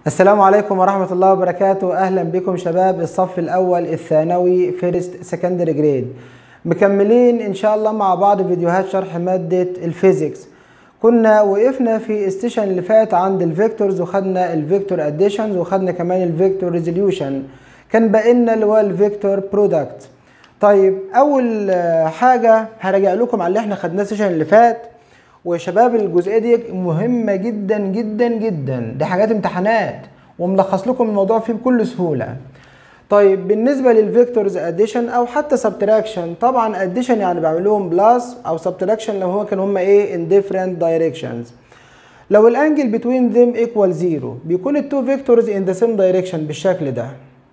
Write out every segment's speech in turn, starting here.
السلام عليكم ورحمة الله وبركاته أهلا بكم شباب الصف الأول الثانوي فيرست سكندري جريد مكملين إن شاء الله مع بعض فيديوهات شرح مادة الفيزيكس كنا وقفنا في الستيشن اللي فات عند الفيكتورز وخدنا الفيكتور اديشنز وخدنا كمان الفيكتور ريزوليوشن كان باقي لنا اللي هو الفيكتور برودكت طيب أول حاجة هراجع لكم على اللي احنا خدناه السيشن اللي فات وشباب الجزئيه دي مهمه جدا جدا جدا دي حاجات امتحانات وملخص لكم الموضوع فيه بكل سهوله طيب بالنسبه للفيكتورز اديشن او حتى سبتراكشن طبعا اديشن يعني بعمل لهم بلس او سبتراكشن لو هو كان هما ايه in different directions لو الانجل between them equal zero بيكون التو فيكتورز in the same direction بالشكل ده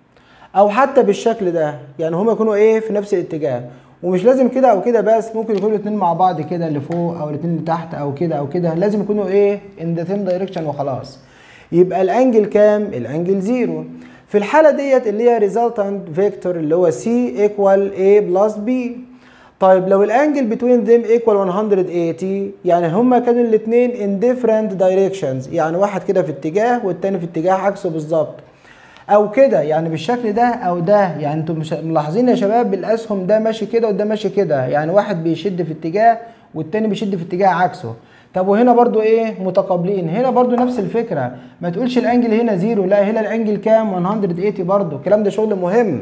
او حتى بالشكل ده يعني هما يكونوا ايه في نفس الاتجاه ومش لازم كده او كده بس ممكن يكونوا الاثنين مع بعض كده اللي فوق او الاثنين اللي تحت او كده او كده لازم يكونوا ايه ان ذا سيم دايركشن وخلاص يبقى الانجل كام الانجل زيرو في الحاله ديت اللي هي ريزلتنت فيكتور اللي هو سي ايكوال اي بلس بي طيب لو الانجل بتوين ذيم ايكوال 180 يعني هما كانوا الاثنين ان ديفرنت دايركشنز يعني واحد كده في اتجاه والتاني في اتجاه عكسه بالظبط او كده يعني بالشكل ده او ده يعني انتم مش ملاحظين يا شباب الاسهم ده ماشي كده وده ماشي كده يعني واحد بيشد في اتجاه والتاني بيشد في اتجاه عكسه طب وهنا برضو ايه متقابلين هنا برضو نفس الفكره ما تقولش الانجل هنا زيرو لا هنا الانجل كام 180 برضو الكلام ده شغل مهم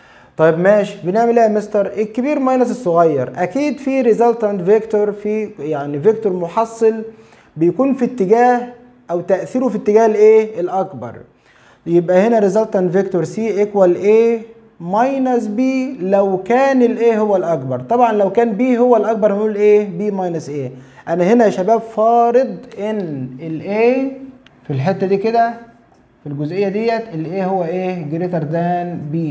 طيب ماشي بنعمل ايه يا مستر الكبير ماينس الصغير اكيد في ريزلتنت فيكتور في يعني فيكتور محصل بيكون في اتجاه او تاثيره في اتجاه الايه الاكبر يبقى هنا resultant vector C equal A minus B لو كان ال A هو الأكبر طبعا لو كان B هو الأكبر هنقول إيه B minus A أنا هنا يا شباب فارض إن ال A في الحتة دي كده في الجزئية ديت ال A هو إيه greater than B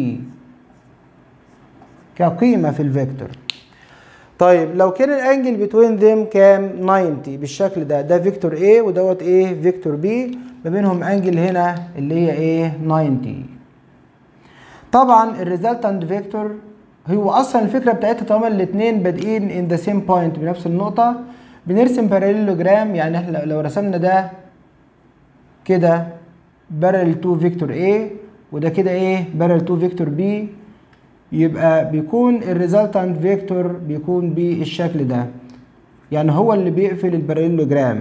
كقيمة في الفيكتور طيب لو كان الانجل بتوين ذيم كام 90 بالشكل ده ده فيكتور A ودوت ايه فيكتور B ما بينهم انجل هنا اللي هي ايه 90 طبعا الريزلتنت فيكتور هو اصلا الفكره بتاعتها طالما الاثنين بادئين ان ذا سيم بوينت بنفس النقطه بنرسم باراليلوجرام يعني احنا لو رسمنا ده كده بارل 2 فيكتور A وده كده ايه بارل 2 فيكتور B يبقى بيكون الريزلتنت فيكتور بيكون بالشكل ده يعني هو اللي بيقفل الباراليلوجرام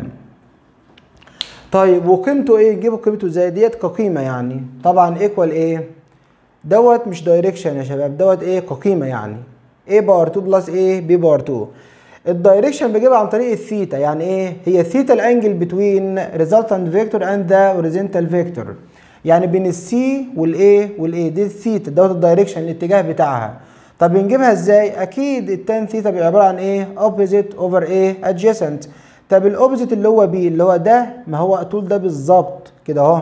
طيب وقيمته ايه نجيبوا قيمته ازاي ديت كقيمه يعني طبعا ايكوال ايه دوت مش دايركشن يا شباب دوت ايه كقيمه يعني a باور 2 بلس a b باور 2 الدايركشن بجيبها عن طريق الثيتا يعني ايه هي ثيتا الانجل بتوين ريزلتنت فيكتور اند ذا اوريزونتال فيكتور يعني بين السي والاي والاي دي الثيتا دوت الدايركشن الاتجاه بتاعها طب بنجيبها ازاي اكيد التان ثيتا بيبقى عباره عن ايه اوبوزيت اوفر ايه ادجيسنت طب الاوبوزيت اللي هو بي اللي هو ده ما هو طول ده بالظبط كده اهو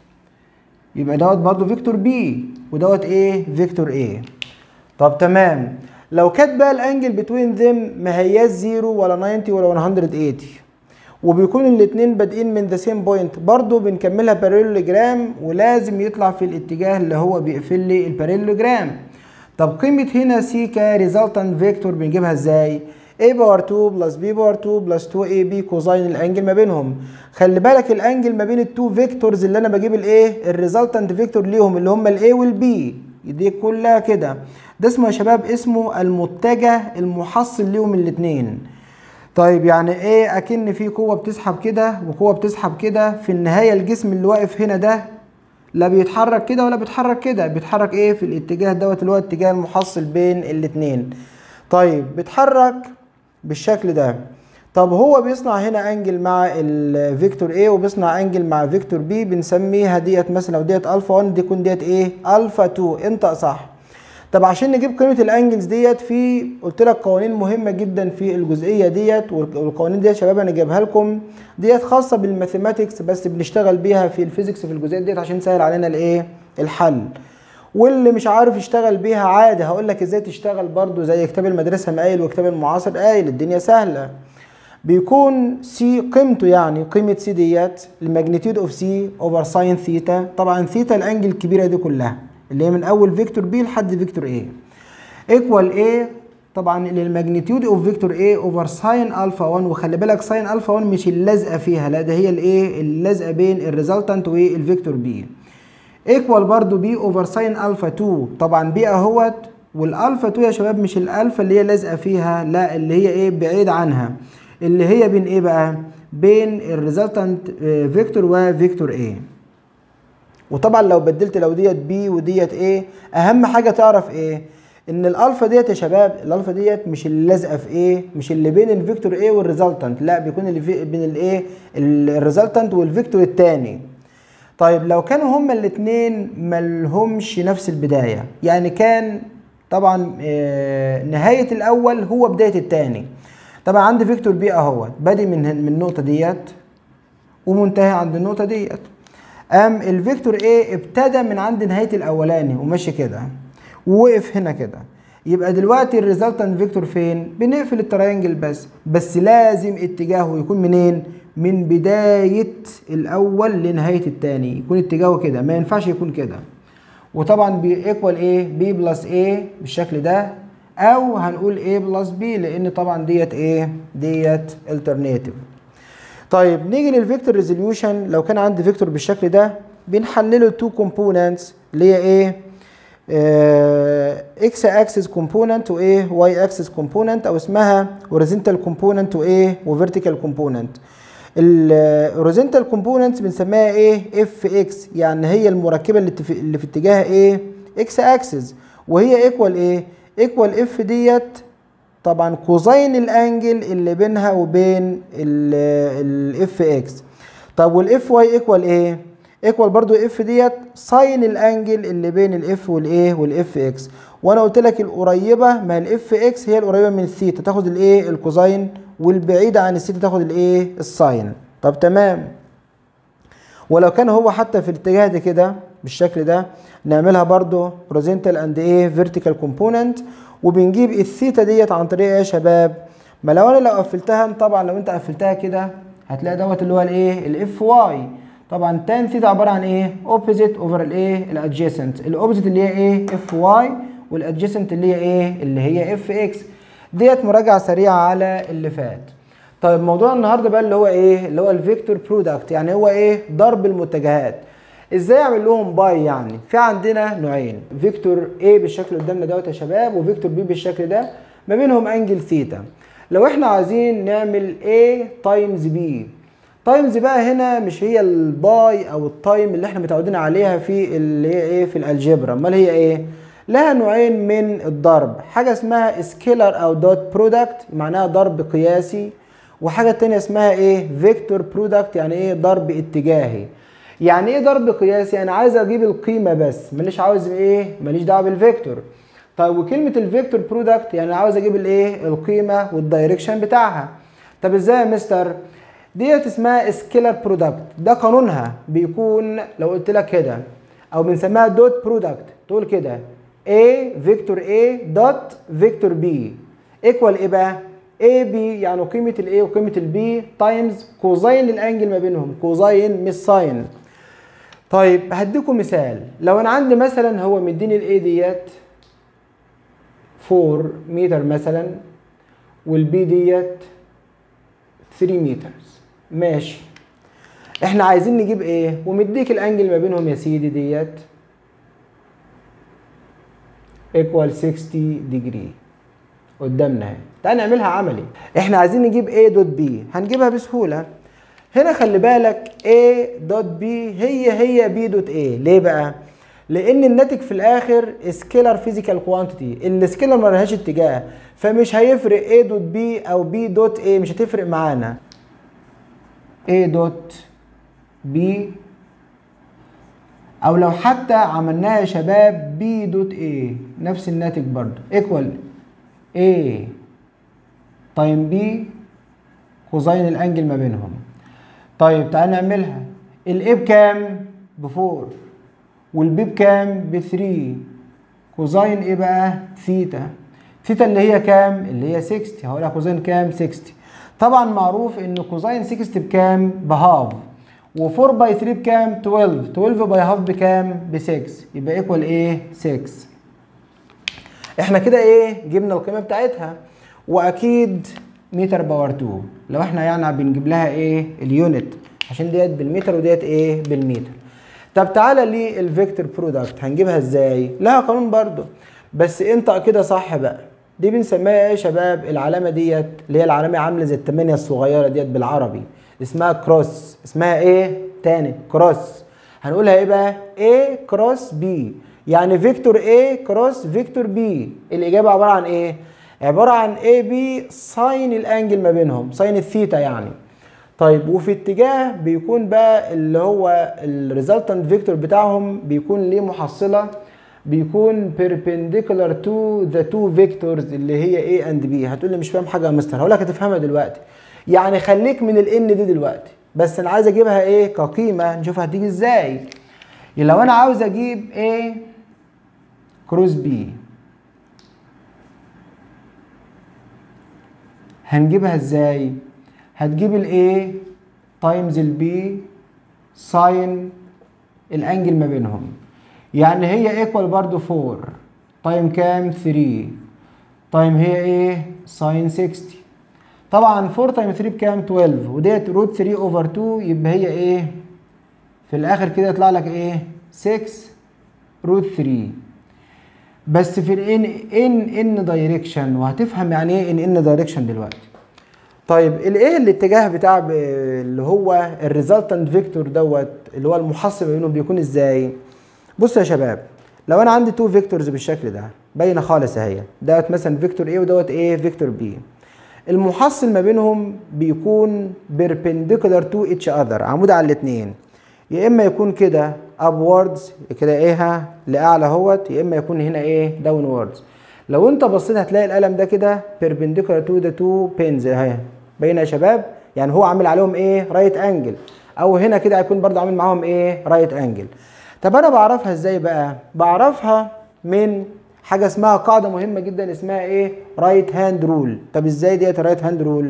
يبقى دوت برضه فيكتور بي ودوت ايه فيكتور ايه طب تمام لو كانت بقى الانجل بتوين ذيم ما هياش زيرو ولا 90 ولا 180 وبيكون الاثنين بادئين من ذا سيم بوينت برضه بنكملها باراليلوجرام ولازم يطلع في الاتجاه اللي هو بيقفل لي الباراليلوجرام طب قيمه هنا سي كريزلتنت فيكتور بنجيبها ازاي a باور 2 بلس b باور 2 بلس 2 ab كوزين الانجل ما بينهم خلي بالك الانجل ما بين التو فيكتورز اللي انا بجيب الايه الريزلتنت فيكتور ليهم اللي هم الاي والبي دي كلها كده ده اسمه يا شباب اسمه المتجه المحصل ليهم الاثنين طيب يعني ايه اكن في قوه بتسحب كده وقوه بتسحب كده في النهايه الجسم اللي واقف هنا ده لا بيتحرك كده ولا بيتحرك كده بيتحرك ايه في الاتجاه دوت اللي هو الاتجاه المحصل بين الاثنين طيب بيتحرك بالشكل ده طب هو بيصنع هنا انجل مع الفيكتور A وبيصنع انجل مع فيكتور B بنسميها ديت مثلا لو ديت الفا 1 دي يكون ديت ايه الفا 2 انطق صح طب عشان نجيب قيمه الانجلز ديت في قلت لك قوانين مهمه جدا في الجزئيه ديت والقوانين ديت شباب انا جايبها لكم ديت خاصه بالماثيماتكس بس بنشتغل بيها في الفيزيكس في الجزئيه ديت عشان سهل علينا الايه الحل واللي مش عارف يشتغل بيها عادي هقول لك ازاي تشتغل برضو زي كتاب المدرسه ما قايل وكتاب المعاصر قايل الدنيا سهله بيكون سي قيمته يعني قيمه سي ديت الماجنتيود اوف سي اوفر ساين ثيتا طبعا ثيتا الانجل الكبيره دي كلها اللي هي من اول فيكتور بي لحد فيكتور ايه ايكوال ايه طبعا للماجنتيود اوف فيكتور A اوفر ساين الفا 1 وخلي بالك ساين الفا 1 مش اللازقه فيها لا ده هي الايه اللازقه بين الريزلتنت والفيكتور B ايكوال برضو بي اوفر ساين الفا 2 طبعا بي اهوت والالفا 2 يا شباب مش الالفا اللي هي لازقه فيها لا اللي هي ايه بعيد عنها اللي هي بين ايه بقى بين الريزلتنت فيكتور وفيكتور A وطبعا لو بدلت لو ديت بي وديت ايه اهم حاجه تعرف ايه ان الالفا ديت يا شباب الالفا ديت مش اللي لازقه في ايه مش اللي بين الفيكتور ايه والريزلتنت لا بيكون اللي في بين الايه الريزلتنت والفيكتور الثاني طيب لو كانوا هما الاثنين ملهمش نفس البدايه يعني كان طبعا آه نهايه الاول هو بدايه الثاني طبعا عندي فيكتور بي اهوت بادئ من من النقطه ديت ومنتهي عند النقطه ديت قام الفيكتور A ابتدى من عند نهايه الاولاني وماشي كده ووقف هنا كده يبقى دلوقتي الريزلتنت فيكتور فين بنقفل التراينجل بس بس لازم اتجاهه يكون منين من بدايه الاول لنهايه الثاني يكون اتجاهه كده ما ينفعش يكون كده وطبعا بيكوال ايه بي بلس ايه بالشكل ده او هنقول ايه بلس بي لان طبعا ديت ايه ديت الترناتيف طيب نيجي للفيكتور ريزوليوشن لو كان عندي فيكتور بالشكل ده بنحلله تو كومبوننتس اللي هي ايه اكس اكسس كومبوننت وايه واي اكسس كومبوننت او اسمها هوريزونتال كومبوننت وايه وفيرتيكال كومبوننت الهوريزونتال كومبوننت بنسميها ايه اف اكس يعني هي المركبه اللي في, اللي في اتجاه ايه اكس اكسس وهي ايكوال ايه ايكوال اف ديت طبعا كوزين الانجل اللي بينها وبين الاف اكس طب والاف واي ايكوال ايه ايكوال برضو اف ديت ساين الانجل اللي بين الاف والايه والاف اكس وانا قلت لك القريبه ما الاف اكس هي القريبه من الثيتا تاخد الايه الكوزين والبعيده عن الثيتا تاخد الايه الساين طب تمام ولو كان هو حتى في الاتجاه ده كده بالشكل ده نعملها برضو هوريزونتال اند ايه فيرتيكال كومبوننت وبنجيب الثيتا ديت عن طريق ايه يا شباب ما لو انا لو قفلتها طبعا لو انت قفلتها كده هتلاقي دوت اللي هو الايه الاف واي طبعا تان ثيتا عباره عن ايه اوبوزيت اوفر الايه الادجيسنت الاوبوزيت اللي هي ايه اف واي والادجيسنت اللي هي ايه اللي هي اف اكس ديت مراجعه سريعه على اللي فات طيب موضوع النهارده بقى اللي هو ايه اللي هو الفيكتور برودكت يعني هو ايه ضرب المتجهات ازاي اعمل لهم باي يعني في عندنا نوعين فيكتور A بالشكل قدامنا دوت يا شباب وفيكتور B بالشكل ده ما بينهم انجل ثيتا لو احنا عايزين نعمل A تايمز B تايمز بقى هنا مش هي الباي او التايم اللي احنا متعودين عليها في اللي هي ايه في الالجبرا امال هي ايه لها نوعين من الضرب حاجه اسمها سكيلر او دوت برودكت معناها ضرب قياسي وحاجه تانية اسمها ايه فيكتور برودكت يعني ايه ضرب اتجاهي يعني ايه ضرب قياسي انا عايز اجيب القيمه بس ماليش عاوز ايه ماليش دعوه بالفيكتور طيب وكلمه الفيكتور برودكت يعني عاوز اجيب الايه القيمه والدايركشن بتاعها طب ازاي يا مستر ديت اسمها سكيلر برودكت ده قانونها بيكون لو قلت لك كده او بنسميها دوت برودكت تقول كده A فيكتور A دوت فيكتور B ايكوال ايه بقى اي بي يعني قيمه الاي وقيمه البي تايمز كوزين الانجل ما بينهم كوزين مش ساين طيب هديكم مثال لو انا عندي مثلا هو مديني الاي ديت 4 متر مثلا والبي ديت 3 متر ماشي احنا عايزين نجيب ايه ومديك الانجل ما بينهم يا سيدي ديت ايكوال 60 ديجري قدامنا اهي تعال نعملها عملي احنا عايزين نجيب A دوت B هنجيبها بسهولة هنا خلي بالك A دوت B هي هي B دوت A ليه بقى لان الناتج في الاخر سكيلر فيزيكال كوانتيتي السكيلر ما لهاش اتجاه فمش هيفرق A دوت B او B دوت A مش هتفرق معانا A دوت B او لو حتى عملناها يا شباب B دوت A نفس الناتج برضو ايكوال A تايم B كوزين الانجل ما بينهم طيب تعال نعملها ال A بكام؟ ب 4 وال B بكام؟ ب 3 كوزين ايه بقى؟ ثيتا ثيتا اللي هي كام؟ اللي هي 60 هقولها كوزين كام؟ 60 طبعا معروف ان كوزين 60 بكام؟ بهاف و4 باي 3 بكام؟ 12 12 باي هاف بكام؟ ب 6 يبقى ايكوال ايه؟ 6 احنا كده ايه جبنا القيمه بتاعتها واكيد متر باور 2 لو احنا يعني بنجيب لها ايه اليونت عشان ديت بالمتر وديت ايه بالمتر طب تعالى للفيكتور برودكت هنجيبها ازاي لها قانون برضو بس انت كده صح بقى دي بنسميها ايه يا شباب العلامه ديت اللي هي العلامه عامله زي التمانية الصغيره ديت بالعربي اسمها كروس اسمها ايه تاني كروس هنقولها ايه بقى A كروس B يعني فيكتور A كروس فيكتور B الاجابه عباره عن ايه عباره عن A B ساين الانجل ما بينهم ساين الثيتا يعني طيب وفي اتجاه بيكون بقى اللي هو الريزلتنت فيكتور بتاعهم بيكون ليه محصله بيكون perpendicular to the two vectors اللي هي A and B هتقول لي مش فاهم حاجه يا مستر هقول لك هتفهمها دلوقتي يعني خليك من ال N دي دلوقتي بس انا عايز اجيبها ايه كقيمه نشوف هتيجي ازاي لو انا عاوز اجيب A كروس B هنجيبها ازاي هتجيب ال A تايمز ال B ساين الانجل ما بينهم يعني هي ايكوال برضو 4 تايم كام 3 تايم هي ايه ساين 60 طبعا 4 تايم 3 بكام 12 وديت روت 3 اوفر 2 يبقى هي ايه في الاخر كده يطلع لك ايه 6 روت 3 بس في الان ان ان دايركشن وهتفهم يعني ايه ان ان دايركشن دلوقتي طيب الايه الاتجاه بتاع ب- اللي هو الريزلتنت فيكتور دوت اللي هو المحصل بينهم بيكون ازاي بصوا يا شباب لو انا عندي تو فيكتورز بالشكل ده باينه خالص اهي دوت مثلا فيكتور A ودوت ايه فيكتور B المحصل ما بينهم بيكون perpendicular to each other عمود على الاثنين يا اما يكون كده upwards كده ايه لاعلى اهوت يا اما يكون هنا ايه downwards لو انت بصيت هتلاقي القلم ده كده perpendicular to the two pins اهي باينه يا شباب يعني هو عامل عليهم ايه رايت انجل او هنا كده هيكون برضه عامل معاهم ايه رايت انجل طب انا بعرفها ازاي بقى بعرفها من حاجه اسمها قاعده مهمه جدا اسمها ايه رايت هاند رول طب ازاي ديت رايت هاند رول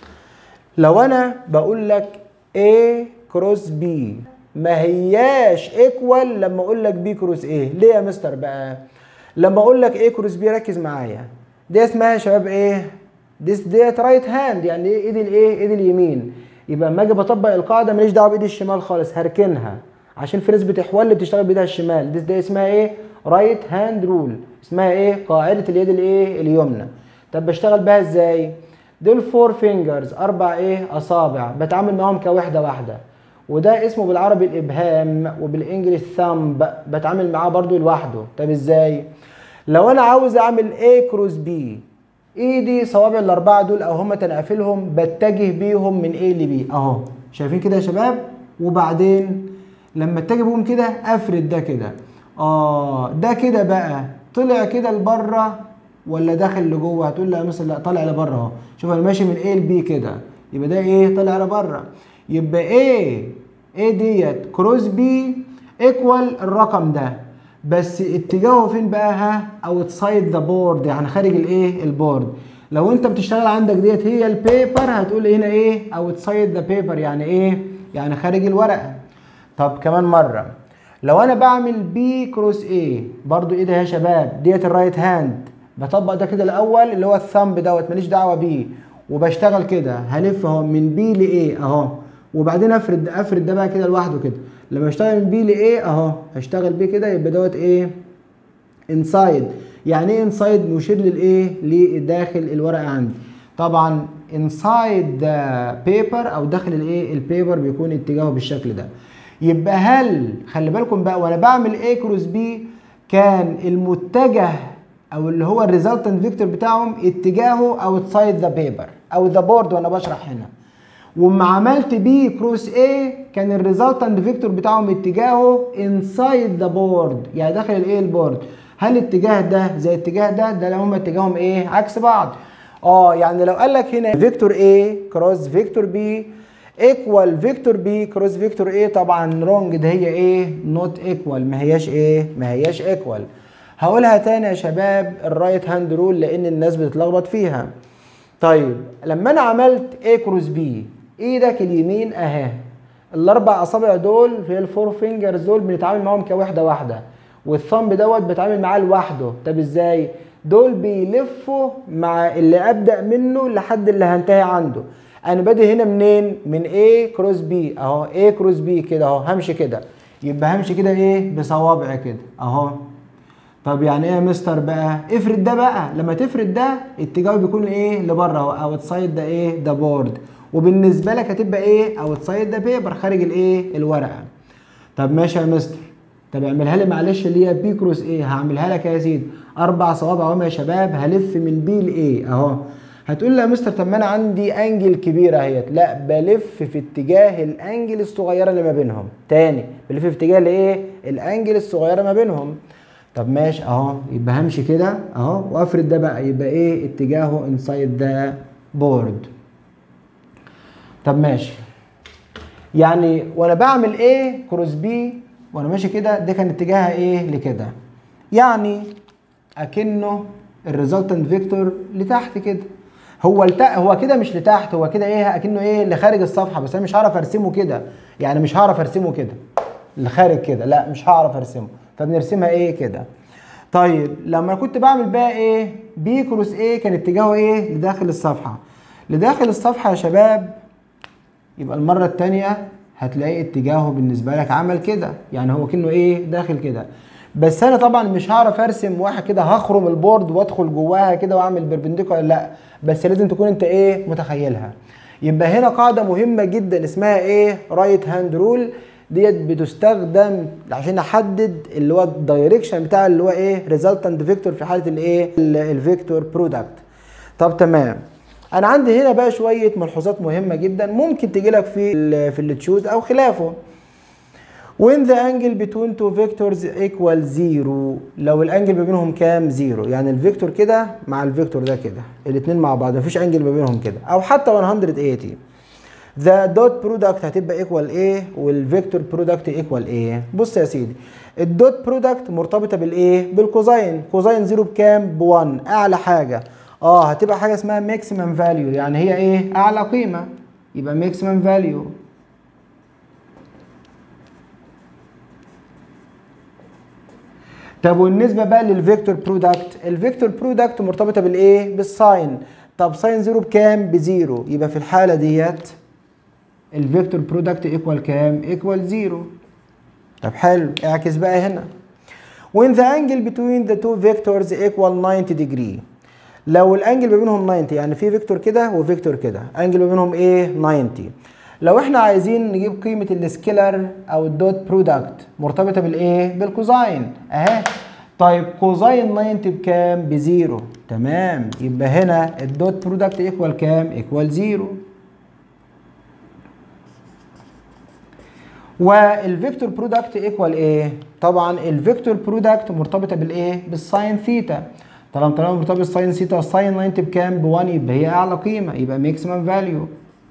لو انا بقول لك A كروس B ما هياش ايكوال لما اقول لك B كروس A ليه يا مستر بقى لما اقول لك A كروس B ركز معايا دي اسمها يا شباب ايه دي ديت رايت هاند يعني ايه ايدي الايه ايدي اليمين يبقى لما اجي بطبق القاعده ماليش دعوه بايدي الشمال خالص هركنها عشان في ناس بتحول اللي بتشتغل بايدها الشمال دي, دي اسمها ايه رايت هاند رول اسمها ايه قاعده اليد الايه اليمنى طب بشتغل بها ازاي دول فور فينجرز اربع ايه اصابع بتعامل معاهم كوحده واحده وده اسمه بالعربي الابهام وبالانجلش ثامب بتعامل معاه برضو لوحده طب ازاي لو انا عاوز اعمل A كروس B ايدي صوابع الاربعه دول او هم تنقفلهم بتجه بيهم من A ل B اهو شايفين كده يا شباب وبعدين لما اتجه بيهم كده افرد ده كده اه ده كده بقى طلع كده لبره ولا داخل لجوه هتقول لي مثلا لا طالع لبره اهو شوف انا ماشي من A ل B كده يبقى ده ايه طالع لبره يبقى A A ديت كروس B ايكوال الرقم ده بس اتجاهه فين بقى ها اوتسايد ذا بورد يعني خارج الايه البورد لو انت بتشتغل عندك ديت هي البيبر هتقول هنا ايه اوتسايد ذا بيبر يعني ايه يعني خارج الورقه طب كمان مره لو انا بعمل بي كروس ايه برضو ايه ده يا شباب ديت الرايت هاند بطبق ده كده الاول اللي هو الثامب دوت ماليش دعوه بيه وبشتغل كده هلف اهو من بي لايه اهو وبعدين افرد افرد ده بقى كده لوحده كده لما اشتغل من بي لايه اهو هشتغل بيه كده يبقى دوت ايه انسايد يعني ايه انسايد مشير للايه لداخل الورقه عندي طبعا انسايد ذا بيبر او داخل الايه البيبر بيكون اتجاهه بالشكل ده يبقى هل خلي بالكم بقى وانا بعمل ايه كروس بي كان المتجه او اللي هو الريزلتنت فيكتور بتاعهم اتجاهه اوتسايد ذا بيبر او ذا بورد وانا بشرح هنا وما عملت بي كروس ايه كان الريزلتنت فيكتور بتاعهم اتجاهه انسايد ذا بورد يعني داخل الايه البورد هل الاتجاه ده زي الاتجاه ده ده لو هما اتجاههم ايه عكس بعض اه يعني لو قال لك هنا فيكتور A كروس فيكتور B ايكوال فيكتور B كروس فيكتور A طبعا رونج ده هي ايه نوت ايكوال ما هياش ايه ما هياش ايكوال هقولها تاني يا شباب الرايت هاند رول لان الناس بتتلخبط فيها طيب لما انا عملت A كروس B ايدك اليمين اهي الاربع اصابع دول في الفور فينجرز دول بنتعامل معاهم كوحده واحده والثامب دوت بتعامل معاه لوحده طب ازاي دول بيلفوا مع اللي ابدا منه لحد اللي هنتهي عنده انا بادئ هنا منين من A كروس B اهو A كروس B كده اهو همشي كده يبقى همشي كده ايه بصوابعي كده اهو طب يعني ايه يا مستر بقى افرد ده بقى لما تفرد ده اتجاهه بيكون ايه لبره اوت سايد ده ايه ده بورد وبالنسبه لك هتبقى ايه اوت سايد ده بيبر خارج الايه الورقه طب ماشي يا مستر طب اعملها لي معلش اللي هي بي كروس ايه هعملها لك يا سيدي اربع صوابع اهم يا شباب هلف من بي لايه اهو هتقول لي يا مستر طب ما انا عندي انجل كبيره اهيت لا بلف في اتجاه الانجل الصغيره اللي ما بينهم تاني بلف في اتجاه الايه الانجل الصغيره ما بينهم طب ماشي اهو يبقى همشي كده اهو وافرد ده بقى يبقى ايه اتجاهه انسايد ذا بورد طب ماشي يعني وانا بعمل ايه كروس بي وانا ماشي كده ده كان اتجاهها ايه لكده يعني اكنه الريزلتنت فيكتور لتحت كده هو لت... هو كده مش لتحت هو كده ايه اكنه ايه لخارج الصفحه بس انا مش هعرف ارسمه كده يعني مش هعرف ارسمه كده لخارج كده لا مش هعرف ارسمه فبنرسمها ايه كده طيب لما كنت بعمل بقى ايه بي كروس ايه كان اتجاهه ايه لداخل الصفحه لداخل الصفحه يا شباب يبقى المره الثانيه هتلاقي اتجاهه بالنسبه لك عمل كده يعني هو كأنه ايه داخل كده بس انا طبعا مش هعرف ارسم واحد كده هخرم البورد وادخل جواها كده واعمل بربنديكولار لا بس لازم تكون انت ايه متخيلها يبقى هنا قاعده مهمه جدا اسمها ايه رايت هاند رول ديت بتستخدم عشان احدد اللي هو الدايركشن بتاع اللي هو ايه ريزلتنت فيكتور في حاله الايه الفيكتور برودكت طب تمام انا عندي هنا بقى شويه ملحوظات مهمه جدا ممكن تجي لك في ال في التشوز او خلافه when the angle between two vectors equal zero لو الانجل ما بينهم كام زيرو يعني الفيكتور كده مع الفيكتور ده كده الاثنين مع بعض مفيش انجل ما بينهم كده او حتى 180 ذا دوت برودكت هتبقى ايكوال ايه والفيكتور برودكت ايكوال ايه بص يا سيدي الدوت برودكت مرتبطه بالايه بالكوزاين كوزاين زيرو بكام ب 1 اعلى حاجه اه هتبقى حاجه اسمها ماكسيمم فاليو يعني هي ايه اعلى قيمه يبقى ماكسيمم فاليو طب والنسبه بقى للفيكتور برودكت الفيكتور برودكت مرتبطه بالايه بالساين طب ساين زيرو بكام بزيرو يبقى في الحاله ديت الفيكتور برودكت ايكوال كام ايكوال زيرو طب حلو اعكس بقى هنا when the angle between the two vectors equal 90 degree لو الانجل ما بينهم 90 يعني في فيكتور كده وفيكتور كده انجل ما بينهم ايه 90 لو احنا عايزين نجيب قيمه السكيلر او الدوت برودكت مرتبطه بالايه بالكوزاين اهي طيب كوزاين 90 بكام بزيرو تمام يبقى هنا الدوت برودكت ايكوال كام ايكوال زيرو والفيكتور برودكت ايكوال ايه طبعا الفيكتور برودكت مرتبطه بالايه بالساين ثيتا طالما طالما مرتبط بالساين ثيتا والساين 90 بكام ب 1 يبقى هي اعلى قيمه يبقى ماكسيمم فاليو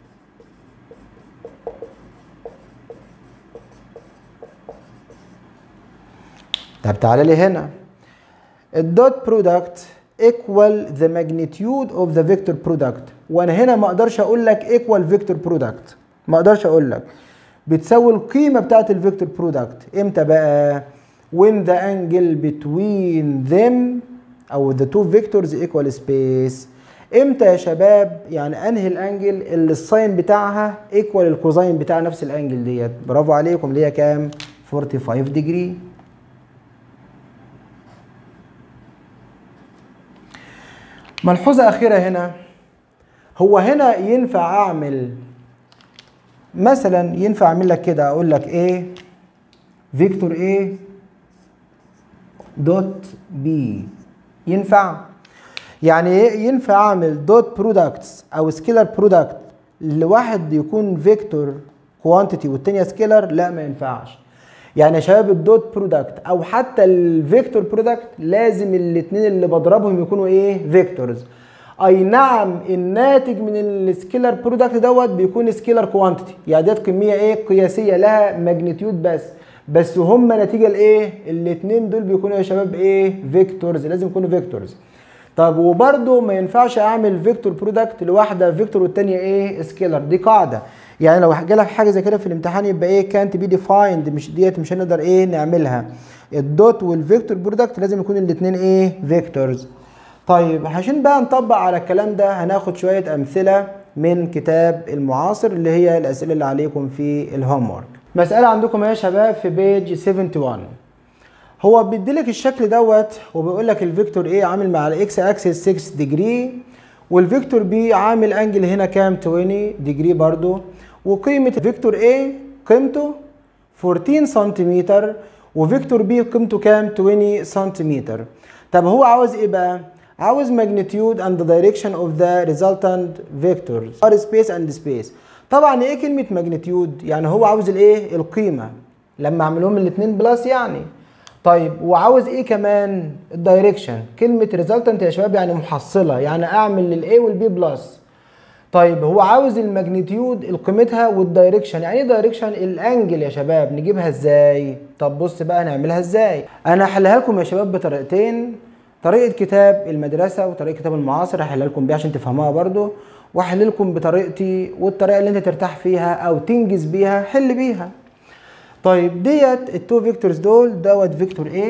طب تعالى لي هنا الدوت برودكت equal the magnitude of the vector product وانا هنا ما اقدرش اقول لك equal vector product ما اقدرش اقول لك بتساوي القيمه بتاعت الفيكتور برودكت امتى بقى when the angle between them او the two vectors equal space امتى يا شباب يعني انهي الانجل اللي الساين بتاعها ايكوال الكوزاين بتاع نفس الانجل ديت برافو عليكم اللي هي كام 45 ديجري ملحوظة أخيرة هنا هو هنا ينفع أعمل مثلا ينفع أعمل لك كده أقول لك إيه فيكتور إيه دوت بي ينفع يعني إيه ينفع أعمل دوت برودكتس أو سكيلر برودكت لواحد يكون فيكتور كوانتيتي والتانية سكيلر لا ما ينفعش يعني يا شباب الدوت برودكت او حتى الفيكتور برودكت لازم الاثنين اللي بضربهم يكونوا ايه فيكتورز اي نعم الناتج من السكيلر برودكت دوت بيكون سكيلر كوانتيتي يعني ديت كميه ايه قياسيه لها ماجنتيود بس بس هم نتيجه لايه الاثنين دول بيكونوا يا شباب ايه فيكتورز لازم يكونوا فيكتورز طب وبرده ما ينفعش اعمل فيكتور برودكت لواحده فيكتور والثانيه ايه سكيلر دي قاعده يعني لو جالك حاجه زي كده في الامتحان يبقى ايه كانت بي ديفايند مش ديت مش هنقدر ايه نعملها الدوت والفيكتور برودكت لازم يكون الاثنين ايه فيكتورز طيب عشان بقى نطبق على الكلام ده هناخد شوية أمثلة من كتاب المعاصر اللي هي الأسئلة اللي عليكم في الهوم ورك مسألة عندكم يا شباب في بيج 71 هو بيديلك الشكل دوت وبيقول لك الفيكتور A عامل مع الاكس اكسس 6 ديجري والفيكتور B عامل انجل هنا كام 20 ديجري برضو وقيمة فيكتور A قيمته 14 سنتيمتر وفيكتور B قيمته كام 20 سنتيمتر طب هو عاوز ايه بقى عاوز magnitude and the direction of the resultant vectors are space and space طبعا ايه كلمة magnitude يعني هو عاوز الايه القيمة لما اعملهم الاثنين بلس يعني طيب وعاوز ايه كمان الدايركشن كلمة resultant يا شباب يعني محصلة يعني اعمل للاي والبي بلس طيب هو عاوز الماجنتيود قيمتها والدايركشن يعني ايه دايركشن الانجل يا شباب نجيبها ازاي طب بص بقى نعملها ازاي انا هحلها لكم يا شباب بطريقتين طريقه كتاب المدرسه وطريقه كتاب المعاصر هحلها لكم بيها عشان تفهموها برضو واحل لكم بطريقتي والطريقه اللي انت ترتاح فيها او تنجز بيها حل بيها طيب ديت التو فيكتورز دول دوت فيكتور A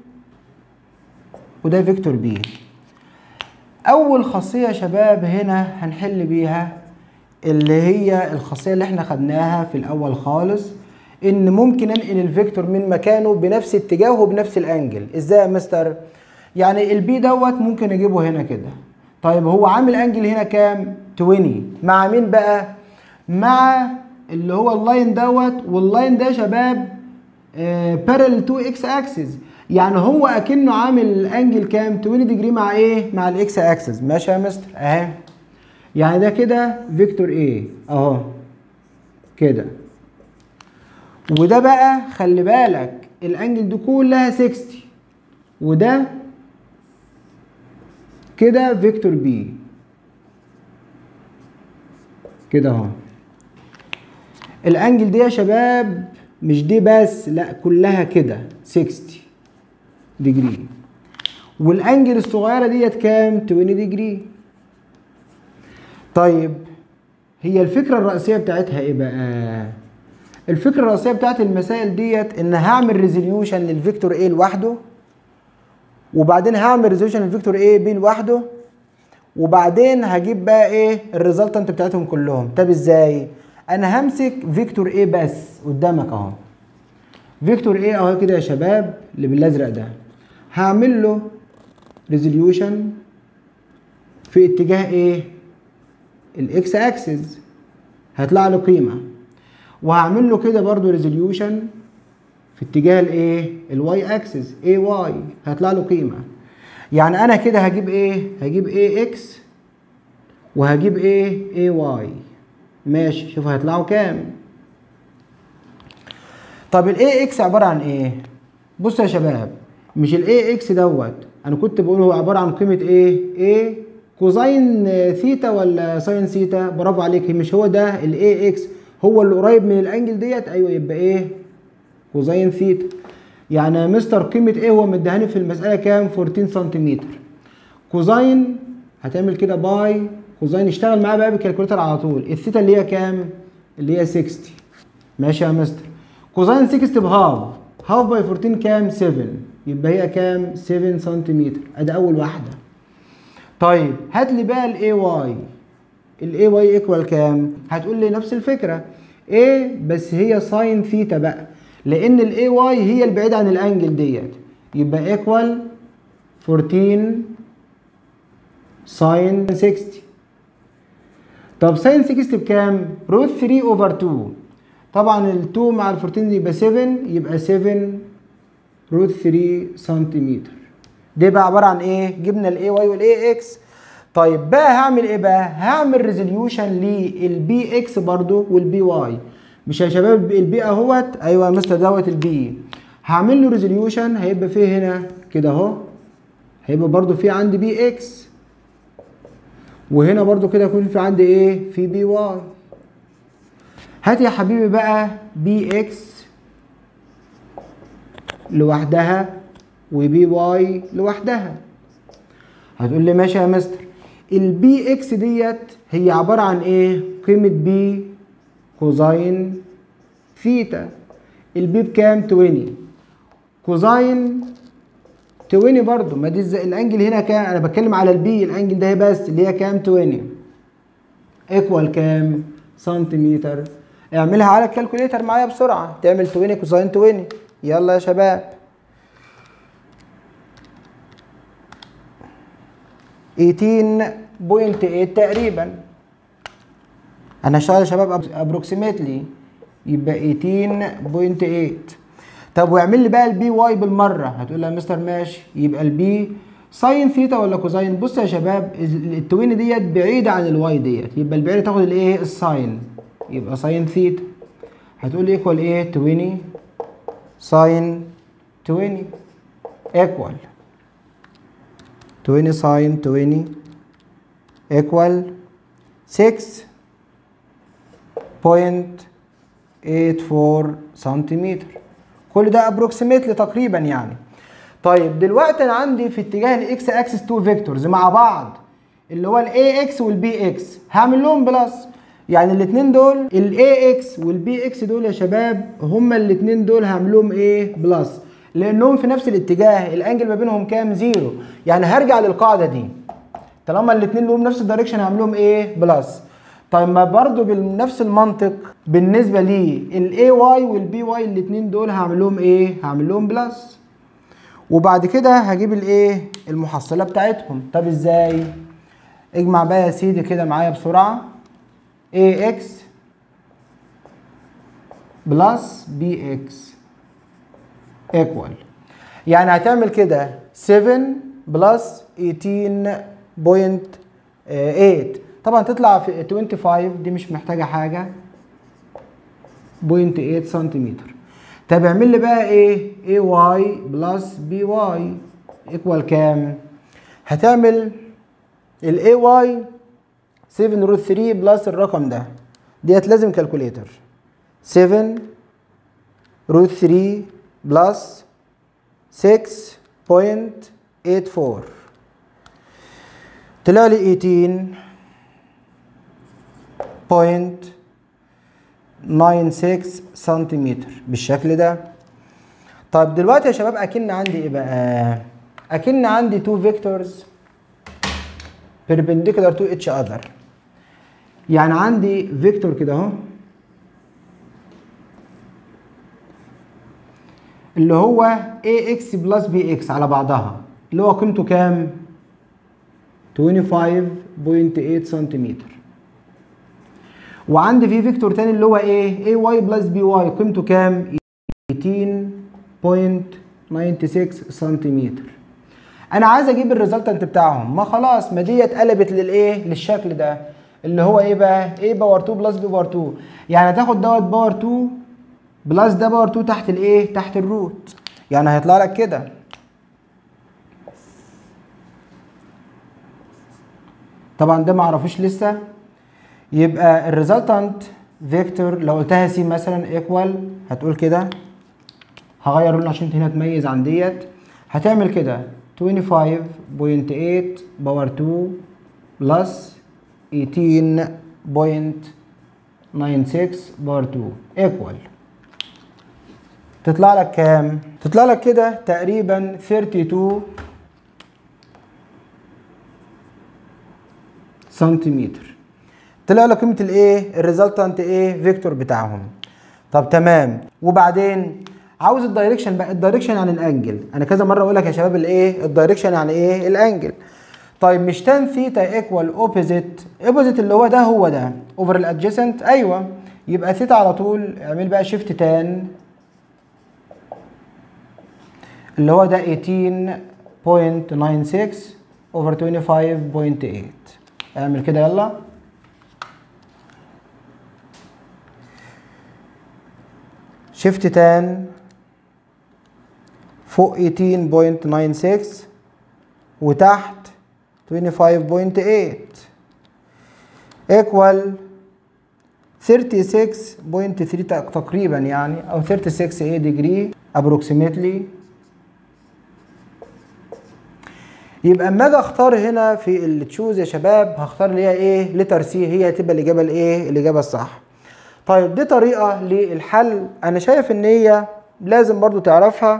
وده فيكتور B اول خاصيه يا شباب هنا هنحل بيها اللي هي الخاصيه اللي احنا خدناها في الاول خالص ان ممكن انقل الفيكتور من مكانه بنفس اتجاهه وبنفس الانجل ازاي يا مستر يعني البي دوت ممكن اجيبه هنا كده طيب هو عامل انجل هنا كام 20 مع مين بقى مع اللي هو اللاين دوت واللاين ده يا شباب بارل تو اكس اكسس يعني هو اكنه عامل انجل كام 20 ديجري مع ايه مع الاكس اكسس ماشي يا مستر اهي يعني ده كده فيكتور ايه اهو كده وده بقى خلي بالك الانجل دي كلها 60 وده كده فيكتور بي كده اهو الانجل دي يا شباب مش دي بس لا كلها كده 60 ديجري والانجل الصغيره ديت كام 20 ديجري طيب هي الفكره الرئيسيه بتاعتها ايه بقى الفكره الرئيسيه بتاعت المسائل ديت ان هعمل ريزوليوشن للفيكتور A لوحده وبعدين هعمل ريزوليوشن للفيكتور A B لوحده وبعدين هجيب بقى ايه الريزلتنت بتاعتهم كلهم طب ازاي انا همسك فيكتور A بس قدامك اهو فيكتور A اهو كده يا شباب اللي بالازرق ده هعمل له ريزوليوشن في اتجاه ايه الاكس اكسس هيطلع له قيمه وهعمل له كده برضو ريزوليوشن في اتجاه الايه الواي اكسس اي واي هيطلع له قيمه يعني انا كده هجيب ايه هجيب اي اكس وهجيب ايه اي واي ماشي شوف هيطلعوا كام طب الاي اكس عباره عن ايه بص يا شباب مش الاي اكس دوت انا كنت بقول هو عباره عن قيمه ايه ايه كوزين ثيتا ولا ساين ثيتا برافو عليك مش هو ده الاي اكس هو اللي قريب من الانجل ديت ايوه يبقى ايه كوزين ثيتا يعني يا مستر قيمه ايه هو مديهاني في المساله كام 14 سنتيمتر كوزين هتعمل كده باي كوزين اشتغل معاه بقى بالكالكوليتر على طول الثيتا اللي هي كام اللي هي 60 ماشي يا مستر كوزين 60 بهاف هاف باي 14 كام 7 يبقى هي كام 7 سنتيمتر ادي اول واحده طيب هات لي بقى الاي واي الاي واي ايكوال كام هتقول لي نفس الفكره ايه بس هي ساين ثيتا بقى لان الاي واي هي البعيده عن الانجل ديت يبقى ايكوال 14 ساين 60 طب ساين 60 بكام روت 3 اوفر 2 طبعا ال 2 مع ال 14 دي يبقى 7 يبقى 7 روت 3 سنتيمتر دي بقى عباره عن ايه جبنا الاي واي والاي اكس طيب بقى هعمل ايه بقى هعمل ريزوليوشن للبي اكس برضو والبي واي مش يا شباب البي اهوت ايوه يا مستر دوت البي هعمل له ريزوليوشن هيبقى فيه هنا كده اهو هيبقى برضو في عندي بي اكس وهنا برضو كده يكون في عندي ايه في بي واي هات يا حبيبي بقى بي اكس لوحدها وبي واي لوحدها هتقول لي ماشي يا مستر البي اكس ديت هي عباره عن ايه قيمه بي كوزين ثيتا البي بكام 20 كوزين 20 برضو ما دي الز- الانجل هنا كام انا بتكلم على البي الانجل ده بس اللي هي كام 20 ايكوال كام سنتيمتر اعملها على الكالكوليتر معايا بسرعه تعمل 20 كوساين 20 يلا يا شباب 18.8 تقريبا انا هشتغل يا شباب ابروكسيمتلي يبقى 18.8 طب واعمل لي بقى البي واي بالمره هتقول لي يا مستر ماشي يبقى البي ساين ثيتا ولا كوزاين بص يا شباب التوين ديت بعيده عن الواي ديت يبقى البعيده تاخد الايه الساين يبقى ساين ثيتا هتقول لي ايكوال ايه 20 ساين 20 ايكوال 20 ساين 20 equal 6.84 سنتيمتر كل ده ابروكسيميتلي تقريبا يعني طيب دلوقتي انا عندي في اتجاه الاكس اكسس تو فيكتورز مع بعض اللي هو الاي اكس والبي اكس هعمل لهم بلس يعني الاثنين دول الاي اكس والبي اكس دول يا شباب هما الاثنين دول هعمل لهم ايه بلس لانهم في نفس الاتجاه الانجل ما بينهم كام زيرو يعني هرجع للقاعده دي طالما الاثنين لهم نفس الدايركشن هعمل لهم ايه بلس طيب ما برضو بنفس المنطق بالنسبه لي الاي واي والبي واي الاثنين دول هعمل لهم ايه هعمل لهم بلس وبعد كده هجيب الايه المحصله بتاعتهم طب ازاي اجمع بقى يا سيدي كده معايا بسرعه اي اكس بلس بي اكس ايكوال يعني هتعمل كده 7 بلس 18.8 طبعا تطلع في 25 دي مش محتاجه حاجه 0.8 سنتيمتر طب اعمل لي بقى ايه اي واي بلس بي واي ايكوال كام هتعمل الاي واي 7 روت 3 بلس الرقم ده ديت لازم كالكوليتر 7 روت 3 بلس 6.84 طلع لي 18.96 سنتيمتر بالشكل ده طيب دلوقتي يا شباب اكن عندي ايه بقى اكن عندي تو فيكتورز perpendicular to each other يعني عندي فيكتور كده اهو اللي هو ax بلس bx على بعضها اللي هو قيمته كام 25.8 سنتيمتر وعندي في فيكتور تاني اللي هو ايه ay بلس by قيمته كام 18.96 سنتيمتر انا عايز اجيب الريزلتنت بتاعهم ما خلاص ما دي اتقلبت للايه للشكل ده اللي هو ايه بقى a باور 2 بلس b باور 2 يعني هتاخد دوت باور 2 بلس ده باور 2 تحت الايه تحت الروت يعني هيطلع لك كده طبعا ده ما اعرفوش لسه يبقى الريزلتنت فيكتور لو قلتها سي مثلا ايكوال هتقول كده هغير لون عشان هنا تميز عن ديت هتعمل كده 25.8 باور 2 بلس 18.96 باور 2 ايكوال تطلع لك كام؟ تطلع لك كده تقريبا 32 سنتيمتر طلع لك قيمه الايه الريزلتنت ايه فيكتور بتاعهم طب تمام وبعدين عاوز الدايركشن بقى الدايركشن عن الانجل انا كذا مره اقول لك يا شباب الايه الدايركشن يعني ايه الانجل طيب مش تان ثيتا ايكوال اوبوزيت اوبوزيت اللي هو ده هو ده اوفر الادجيسنت ايوه يبقى ثيتا على طول اعمل بقى شيفت تان اللي هو ده 18.96 اوفر 25.8 اعمل كده يلا شيفت تان فوق 18.96 وتحت 25.8 ايكوال 36.3 تقريبا يعني او 36 ايه ديجري ابروكسيمتلي يبقى اما اجي اختار هنا في التشوز يا شباب هختار اللي هي ايه لتر سي هي هتبقى الاجابه الايه الاجابه الصح طيب دي طريقه للحل انا شايف ان هي لازم برضو تعرفها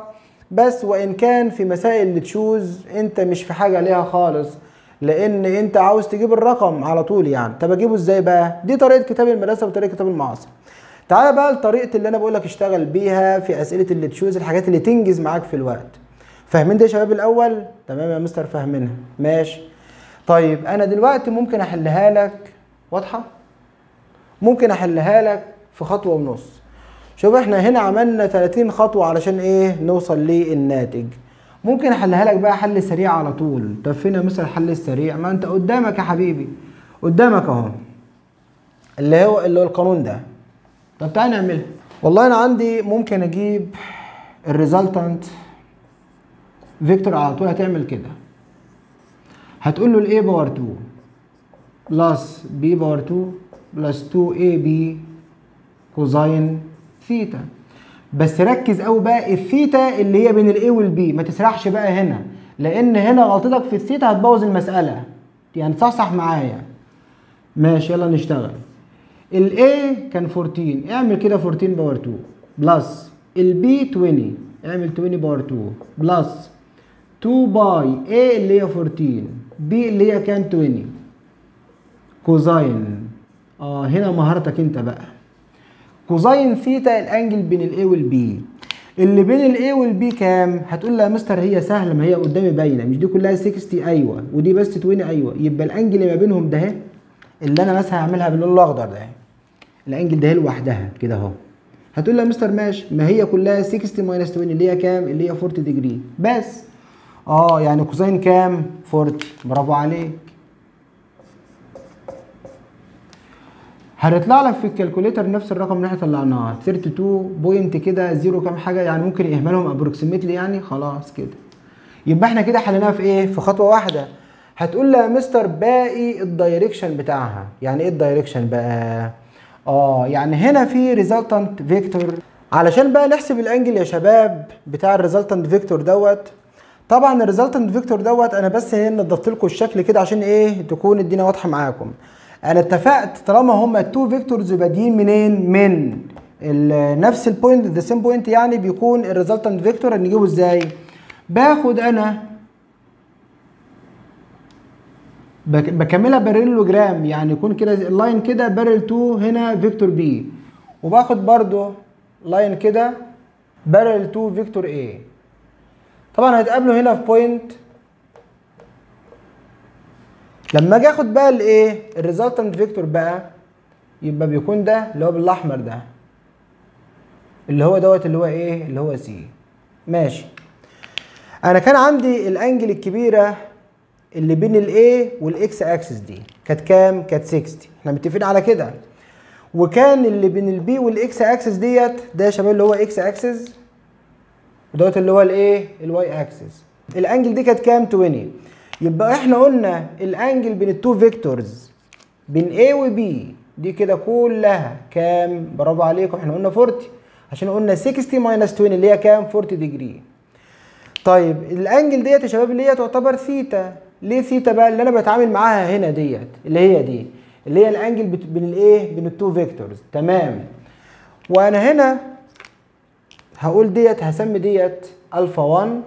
بس وان كان في مسائل اللي تشوز انت مش في حاجه ليها خالص لان انت عاوز تجيب الرقم على طول يعني طب اجيبه ازاي بقى دي طريقه كتاب المدرسه وطريقه كتاب المعاصر تعالى بقى لطريقه اللي انا بقول لك اشتغل بيها في اسئله اللي تشوز الحاجات اللي تنجز معاك في الوقت فاهمين ده يا شباب الاول تمام يا مستر فاهمينها ماشي طيب انا دلوقتي ممكن احلها لك واضحه ممكن احلها لك في خطوه ونص شوف احنا هنا عملنا 30 خطوه علشان ايه نوصل للناتج ممكن احلها لك بقى حل سريع على طول طب فين يا مستر الحل السريع ما انت قدامك يا حبيبي قدامك اهو اللي هو اللي هو القانون ده طب تعالى نعملها والله انا عندي ممكن اجيب الريزلتنت فيكتور على طول هتعمل كده هتقول له الاي باور 2 بلس بي باور 2 بلس 2 اي بي كوزاين ثيتا بس ركز قوي بقى الثيتا اللي هي بين الاي والبي ما تسرحش بقى هنا لان هنا غلطتك في الثيتا هتبوظ المساله يعني صحصح معايا ماشي يلا نشتغل الاي كان 14 اعمل كده 14 باور 2 بلس البي 20 اعمل 20 باور 2 بلس 2 باي A اللي هي 14 B اللي هي كام 20 كوزاين اه هنا مهارتك انت بقى كوزاين ثيتا الانجل بين الاي والبي اللي بين الاي والبي كام هتقول لي يا مستر هي سهله ما هي قدامي باينه مش دي كلها 60 ايوه ودي بس 20 ايوه يبقى الانجل اللي ما بينهم ده اهي اللي انا مثلا هعملها باللون الاخضر ده الانجل ده لوحدها كده اهو هتقول لي يا مستر ماشي ما هي كلها 60 ماينس 20 اللي هي كام اللي هي 40 ديجري بس اه يعني كوزين كام 40 برافو عليك هتطلع لك في الكالكوليتر نفس الرقم اللي احنا طلعناه 32 بوينت كده زيرو كام حاجه يعني ممكن يهملهم ابروكسيمتلي يعني خلاص كده يبقى احنا كده حليناها في ايه في خطوه واحده هتقول لي يا مستر باقي الدايركشن بتاعها يعني ايه الدايركشن بقى اه يعني هنا في ريزلتنت فيكتور علشان بقى نحسب الانجل يا شباب بتاع الريزلتنت فيكتور دوت طبعا الريزلتنت فيكتور دوت انا بس هنا نضفت لكم الشكل كده عشان ايه تكون الدنيا واضحه معاكم انا اتفقت طالما هما التو فيكتورز بادئين منين من نفس البوينت ذا سيم بوينت يعني بيكون الريزلتنت فيكتور هنجيبه ازاي باخد انا بكملها باريلوجرام يعني يكون كده اللاين كده بارل 2 هنا فيكتور بي وباخد برضو لاين كده بارل 2 فيكتور اي طبعا هيتقابلوا هنا في بوينت لما اجي اخد بقى الايه الريزلتنت فيكتور بقى يبقى بيكون ده اللي هو بالاحمر ده اللي هو دوت اللي هو ايه اللي هو سي ماشي انا كان عندي الانجل الكبيره اللي بين الاي والاكس اكسس دي كانت كام كانت 60 احنا متفقين على كده وكان اللي بين البي والاكس اكسس ديت ده يا شباب اللي هو اكس اكسس ودوت اللي هو الايه الواي اكسس الانجل دي كانت كام 20 يبقى احنا قلنا الانجل بين التو فيكتورز بين A و B دي كده كلها كام برافو عليكم احنا قلنا 40 عشان قلنا 60 ماينس 20 اللي هي كام 40 ديجري طيب الانجل ديت يا شباب اللي هي تعتبر ثيتا ليه ثيتا بقى اللي انا بتعامل معاها هنا ديت اللي هي دي اللي هي الانجل بين الايه بين التو فيكتورز تمام وانا هنا هقول ديت هسمي ديت الفا 1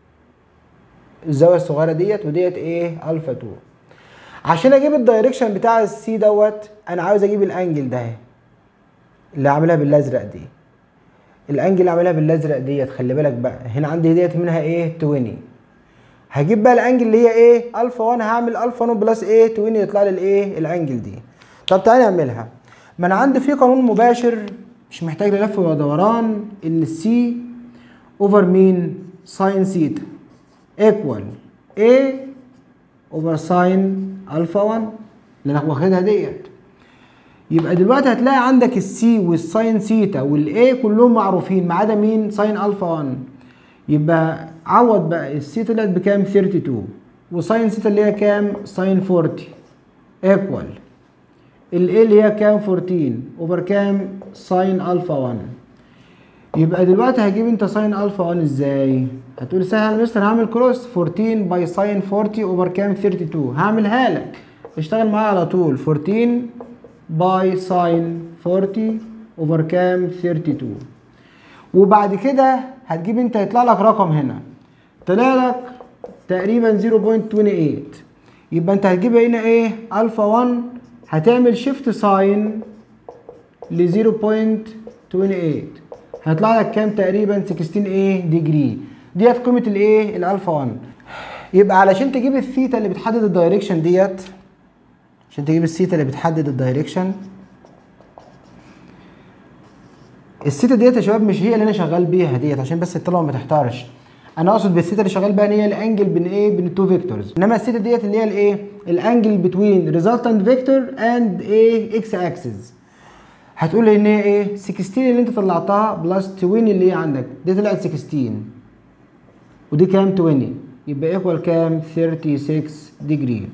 الزاويه الصغيره ديت وديت ايه الفا 2 عشان اجيب الدايركشن بتاع السي دوت انا عاوز اجيب الانجل ده اللي عاملها بالازرق دي الانجل اللي عاملها بالازرق ديت خلي بالك بقى هنا عندي ديت منها ايه 20 هجيب بقى الانجل اللي هي ايه الفا 1 هعمل الفا 1 بلس ايه 20 يطلع لي الايه الانجل دي طب تعالى نعملها ما انا عندي في قانون مباشر مش محتاج للف ودوران ان السي اوفر مين ساين سيتا ايكوال A اوفر ساين الفا 1 اللي انا واخدها ديت يبقى دلوقتي هتلاقي عندك السي والساين سيتا والاي كلهم معروفين ما عدا مين ساين الفا 1 يبقى عوض بقى السي طلعت بكام 32 وساين سيتا اللي هي كام ساين 40 ايكوال الاي اللي هي كام 14 اوفر كام ساين الفا 1 يبقى دلوقتي هجيب انت ساين الفا 1 ازاي هتقول سهل مستر هعمل كروس 14 باي ساين 40 اوفر كام 32 هعملها لك اشتغل معايا على طول 14 باي ساين 40 اوفر كام 32 وبعد كده هتجيب انت يطلع لك رقم هنا طلع لك تقريبا 0.28 يبقى انت هتجيب هنا ايه الفا 1 هتعمل شيفت ساين ل 0.28 هيطلع لك كام تقريبا 16 ايه ديجري ديت قيمه الايه الالفا 1 يبقى علشان تجيب الثيتا اللي بتحدد الدايركشن ديت عشان تجيب الثيتا اللي بتحدد الدايركشن الثيتا ديت يا شباب مش هي اللي انا شغال بيها ديت عشان بس الطلبه ما تحتارش انا اقصد بالثيتا اللي شغال بيها ان هي الانجل بين ايه بين التو فيكتورز انما الثيتا ديت اللي هي الايه الانجل بتوين ريزلتنت فيكتور اند ايه اكس اكسس هتقول لي ان هي ايه 16 اللي انت طلعتها بلس 20 اللي هي عندك دي طلعت 16 ودي كام 20 يبقى ايكوال كام 36 ديجري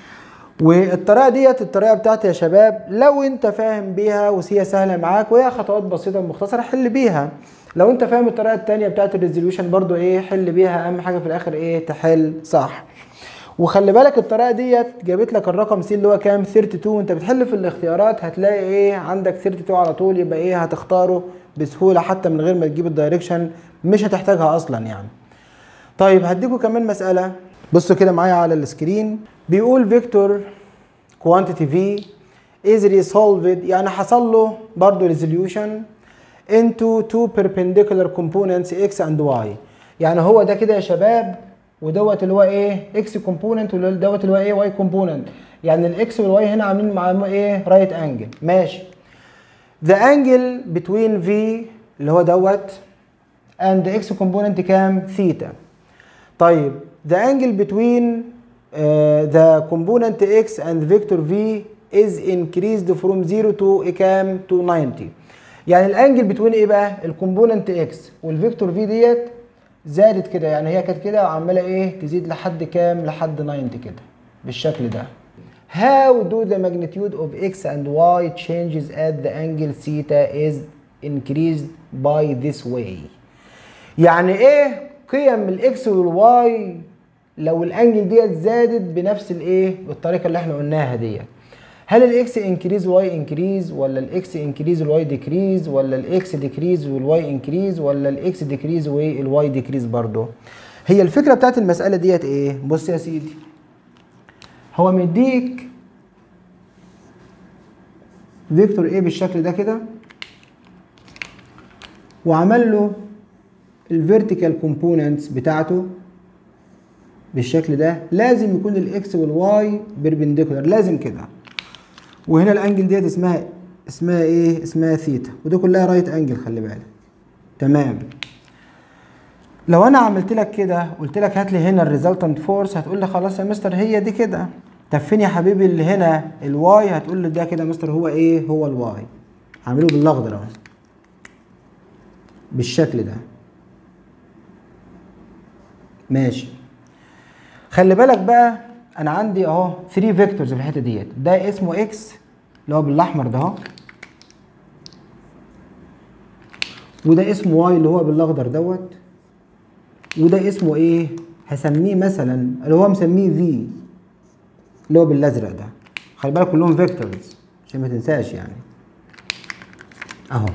والطريقه ديت الطريقه بتاعتي يا شباب لو انت فاهم بيها وهي سهله معاك وهي خطوات بسيطه مختصره حل بيها لو انت فاهم الطريقه الثانيه بتاعت الريزوليوشن برضو ايه حل بيها اهم حاجه في الاخر ايه تحل صح وخلي بالك الطريقه ديت جابت لك الرقم سي اللي هو كام 32 وانت بتحل في الاختيارات هتلاقي ايه عندك 32 على طول يبقى ايه هتختاره بسهوله حتى من غير ما تجيب الدايركشن مش هتحتاجها اصلا يعني طيب هديكوا كمان مساله بصوا كده معايا على السكرين بيقول فيكتور كوانتيتي في is resolved يعني حصل له برضه resolution into two perpendicular components x and y يعني هو ده كده يا شباب ودوت اللي هو ايه x component ودوت اللي هو ايه y component يعني الاكس والواي هنا عاملين مع ايه رايت انجل ماشي the angle between v اللي هو دوت and the x component كام ثيتا طيب the angle between uh, the component x and vector v is increased from 0 to كام to 90 يعني الانجل بتوين ايه بقى الكومبوننت اكس والفيكتور في ديت زادت كده يعني هي كانت كده وعماله ايه تزيد لحد كام لحد 90 كده بالشكل ده How do the magnitude of x and y changes as the angle theta is increased by this way يعني ايه قيم الاكس والواي لو الانجل ديت زادت بنفس الايه بالطريقه اللي احنا قلناها ديت هل الاكس انكريز واي انكريز ولا الاكس انكريز والواي ديكريز ولا الاكس ديكريز والواي انكريز ولا الاكس ديكريز والواي ديكريز برضه هي الفكره بتاعت المساله ديت ايه بص يا سيدي هو مديك فيكتور ايه بالشكل ده كده وعمل له الفيرتيكال كومبوننتس بتاعته بالشكل ده لازم يكون الاكس والواي بيربنديكولار لازم كده وهنا الانجل ديت اسمها اسمها ايه اسمها ثيتا ودي كلها رايت انجل خلي بالك تمام لو انا عملت لك كده قلت لك هات لي هنا الريزلتنت فورس هتقول لي خلاص يا مستر هي دي كده طب فين يا حبيبي اللي هنا الواي هتقول لي ده كده يا مستر هو ايه هو الواي هعمله بالاخضر اهو بالشكل ده ماشي خلي بالك بقى انا عندي اهو 3 فيكتورز في الحته ديت ده اسمه اكس اللي هو بالاحمر ده اهو وده اسمه واي اللي هو بالاخضر دوت وده اسمه ايه هسميه مثلا اللي هو مسميه في اللي هو بالازرق ده خلي بالك كلهم فيكتورز عشان ما تنساش يعني اهو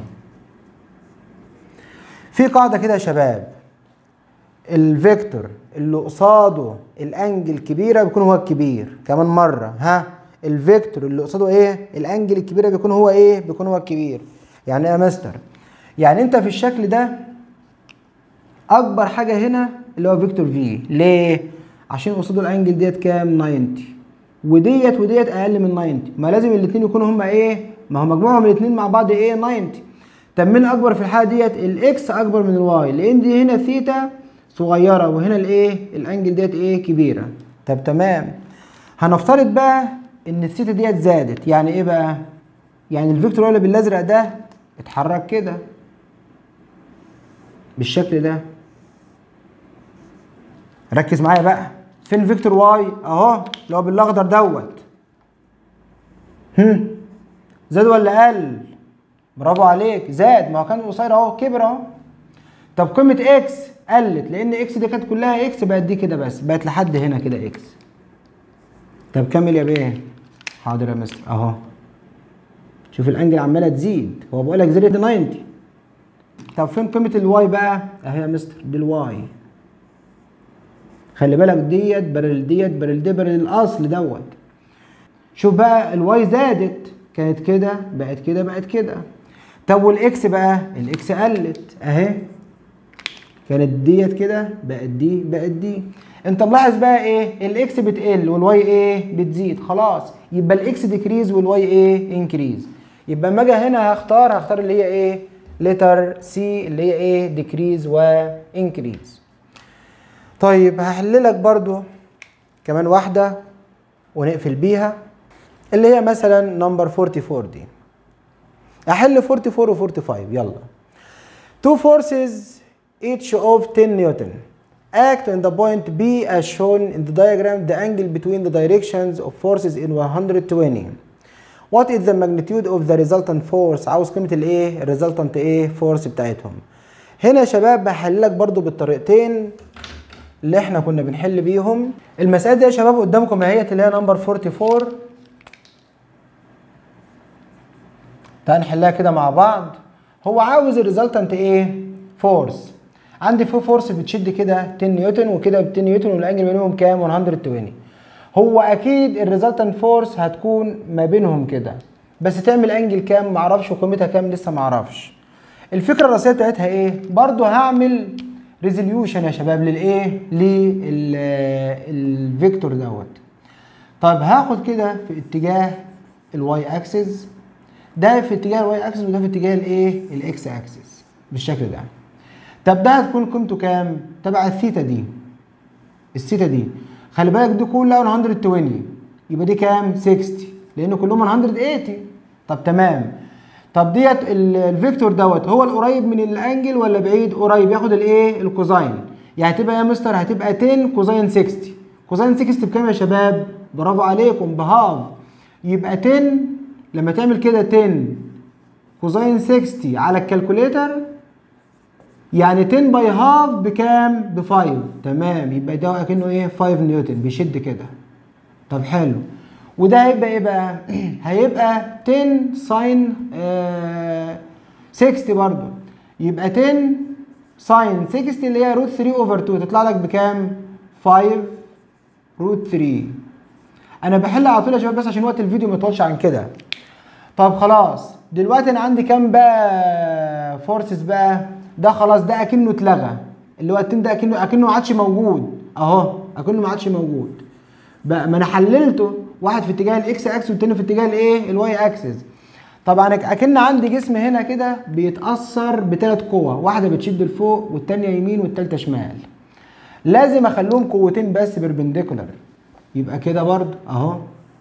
في قاعده كده يا شباب الفيكتور اللي قصاده الانجل كبيره بيكون هو الكبير كمان مره ها الفيكتور اللي قصاده ايه الانجل الكبيره بيكون هو ايه بيكون هو الكبير يعني ايه يا مستر يعني انت في الشكل ده اكبر حاجه هنا اللي هو فيكتور في ليه عشان قصاده الانجل ديت كام 90 وديت وديت اقل من 90 ما لازم الاثنين يكونوا هما ايه ما هو مجموعهم الاثنين مع بعض ايه 90 طب مين اكبر في الحاله ديت الاكس اكبر من الواي لان دي هنا ثيتا صغيره وهنا الايه الانجل ديت ايه كبيره طب تمام هنفترض بقى ان الثيتا ديت زادت يعني ايه بقى يعني الفيكتور اللي بالازرق ده اتحرك كده بالشكل ده ركز معايا بقى فين فيكتور واي اهو اللي هو بالاخضر دوت هم زاد ولا قل برافو عليك زاد ما هو كان قصير اهو كبر اهو طب قيمه اكس قلت لان اكس دي كانت كلها اكس بقت دي كده بس بقت لحد هنا كده اكس طب كمل يا بيه حاضر يا مستر اهو شوف الانجل عماله تزيد هو بقول لك زادت 90 طب فين قيمه الواي بقى اهي يا مستر دي الواي خلي بالك ديت برل ديت برل دي برل الاصل دوت شوف بقى الواي زادت كانت كده بقت كده بقت كده طب والاكس بقى الاكس قلت اهي كانت ديت كده بقت دي بقت دي انت ملاحظ بقى ايه الاكس بتقل والواي ايه بتزيد خلاص يبقى الاكس ديكريز والواي ايه انكريز يبقى اما اجي هنا هختار هختار اللي هي ايه لتر سي اللي هي ايه ديكريز وانكريز طيب هحل لك برضو كمان واحده ونقفل بيها اللي هي مثلا نمبر 44 دي احل 44 و 45 يلا two forces each of 10 newton act on the point B as shown in the diagram the angle between the directions of forces in 120 what is the magnitude of the resultant force عاوز قيمة الايه resultant ايه force بتاعتهم هنا يا شباب بحل لك برضو بالطريقتين اللي احنا كنا بنحل بيهم المسألة دي يا شباب قدامكم اهيت اللي هي نمبر 44 تعال نحلها كده مع بعض هو عاوز الريزلتنت ايه فورس عندي في فورس بتشد كده 10 نيوتن وكده ب 10 نيوتن والانجل بينهم كام 120 هو اكيد الريزلتنت فورس هتكون ما بينهم كده بس تعمل انجل كام معرفش وقيمتها كام لسه معرفش الفكره الرئيسيه بتاعتها ايه برضو هعمل ريزوليوشن يا شباب للايه للفيكتور دوت طيب هاخد كده في اتجاه الواي اكسس ده في اتجاه الواي اكسس وده في اتجاه الايه الاكس اكسس بالشكل ده طب ده هتكون قيمته كام تبع الثيتا دي الثيتا دي خلي بالك دي كلها 120 يبقى دي كام 60 لان كلهم 180 طب تمام طب ديت الفيكتور دوت هو القريب من الانجل ولا بعيد قريب ياخد الايه الكوزاين يعني هتبقى يا مستر هتبقى 10 كوزاين 60 كوزاين 60 بكام يا شباب برافو عليكم بهاف يبقى 10 لما تعمل كده 10 كوزاين 60 على الكالكوليتر يعني 10 باي هاف بكام؟ ب 5 تمام يبقى ده اكنه ايه 5 نيوتن بيشد كده طب حلو وده هيبقى ايه بقى؟ هيبقى 10 ساين آه 60 برضه يبقى 10 ساين 60 اللي هي روت 3 اوفر 2 تطلع لك بكام؟ 5 روت 3 انا بحل على طول يا شباب بس عشان وقت الفيديو ما يطولش عن كده طب خلاص دلوقتي انا عندي كام بقى فورسز بقى ده خلاص ده اكنه اتلغى اللي هو التين ده اكنه اكنه ما عادش موجود اهو اكنه ما عادش موجود بقى ما انا حللته واحد في اتجاه الاكس اكسس والتاني في اتجاه الايه الواي اكسس طبعا اكن عندي جسم هنا كده بيتاثر بثلاث قوى واحده بتشد لفوق والتانيه يمين والتالته شمال لازم اخليهم قوتين بس بيربنديكولار يبقى كده برضه اهو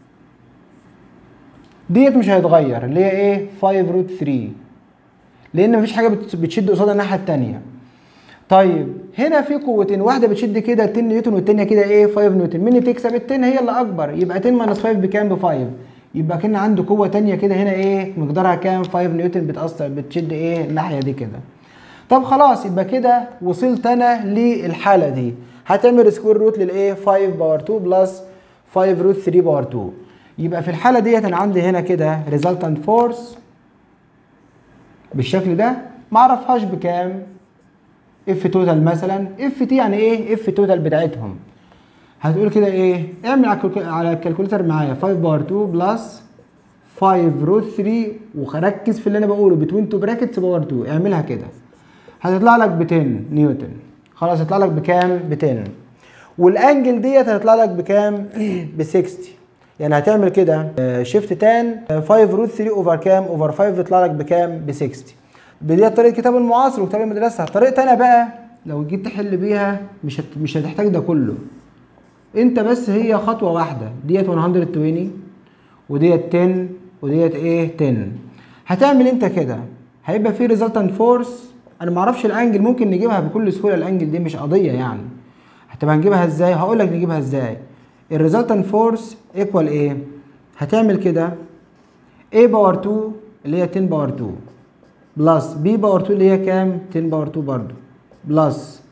ديت مش هيتغير اللي هي ايه 5 روت 3 لان مفيش حاجه بتشد قصادها الناحيه الثانيه طيب هنا في قوتين واحده بتشد كده 10 نيوتن والثانيه كده ايه 5 نيوتن مين اللي تكسب ال10 هي اللي اكبر يبقى 10 ماينس 5 بكام ب 5 يبقى كان عنده قوه ثانيه كده هنا ايه مقدارها كام 5 نيوتن بتاثر بتشد ايه الناحيه دي كده طب خلاص يبقى كده وصلت انا للحاله دي هتعمل سكوير روت للايه 5 باور 2 بلس 5 روت 3 باور 2 يبقى في الحاله ديت انا عندي هنا كده ريزلتنت فورس بالشكل ده ما اعرفهاش بكام اف توتال مثلا اف تي يعني ايه اف توتال بتاعتهم هتقول كده ايه اعمل على الكالكوليتر معايا 5 باور 2 بلس 5 روت 3 وركز في اللي انا بقوله بتوين تو براكتس باور 2 اعملها كده هتطلع لك ب 10 نيوتن خلاص هتطلع لك بكام ب 10 والانجل ديت هتطلع لك بكام ب 60 يعني هتعمل كده شيفت تان 5 روت 3 اوفر كام اوفر 5 يطلع لك بكام ب 60 دي طريقه كتاب المعاصر وكتاب المدرسه طريقه انا بقى لو جيت تحل بيها مش هت... مش هتحتاج ده كله انت بس هي خطوه واحده ديت 120 وديت 10 وديت ايه 10 هتعمل انت كده هيبقى في ريزلتنت فورس انا ما اعرفش الانجل ممكن نجيبها بكل سهوله الانجل دي مش قضيه يعني هتبقى هنجيبها ازاي هقول لك نجيبها ازاي الريزلتنت فورس ايكوال ايه هتعمل كده a باور 2 اللي هي 10 باور 2 بلس b باور 2 اللي هي كام 10 باور 2 برضو بلس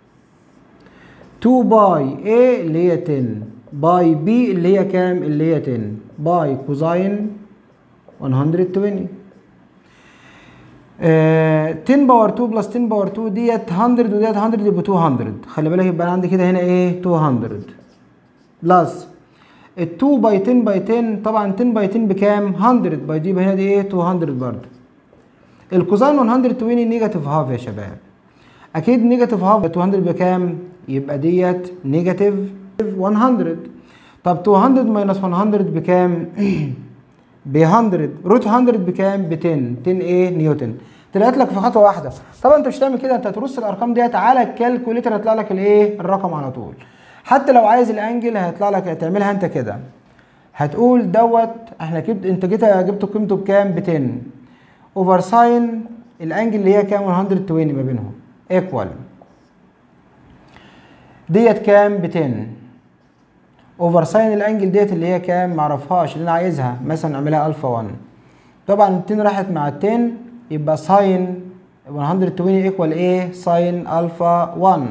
2 باي a اللي هي 10 باي b اللي هي كام اللي هي 10 باي كوزاين 120 آه 10 باور 2 بلس 10 باور 2 ديت 100 وديت 100 يبقى 200 خلي بالك يبقى عندي كده هنا ايه 200 بلس ال 2 باي 10 باي 10 طبعا 10 باي 10 بكام 100 باي دي يبقى هنا دي ايه 200 برضه الكوزين 120 نيجاتيف هاف يا شباب اكيد نيجاتيف هاف 200 بكام يبقى ديت نيجاتيف 100 طب 200 ماينس 100 بكام ب 100 روت 100 بكام ب 10 10 ايه نيوتن طلعت لك في خطوه واحده طبعا انت مش هتعمل كده انت هترص الارقام ديت على الكالكوليتر هيطلع لك الايه الرقم على طول حتى لو عايز الانجل هيطلع لك هتعملها انت كده هتقول دوت احنا جبت انت جيت جبت قيمته بكام ب 10 اوفر ساين الانجل اللي هي كام 120 ما بينهم ايكوال ديت كام ب 10 اوفر ساين الانجل ديت اللي هي كام معرفهاش اللي انا عايزها مثلا اعملها الفا 1 طبعا ال 10 راحت مع ال 10 يبقى ساين 120 ايكوال ايه ساين الفا 1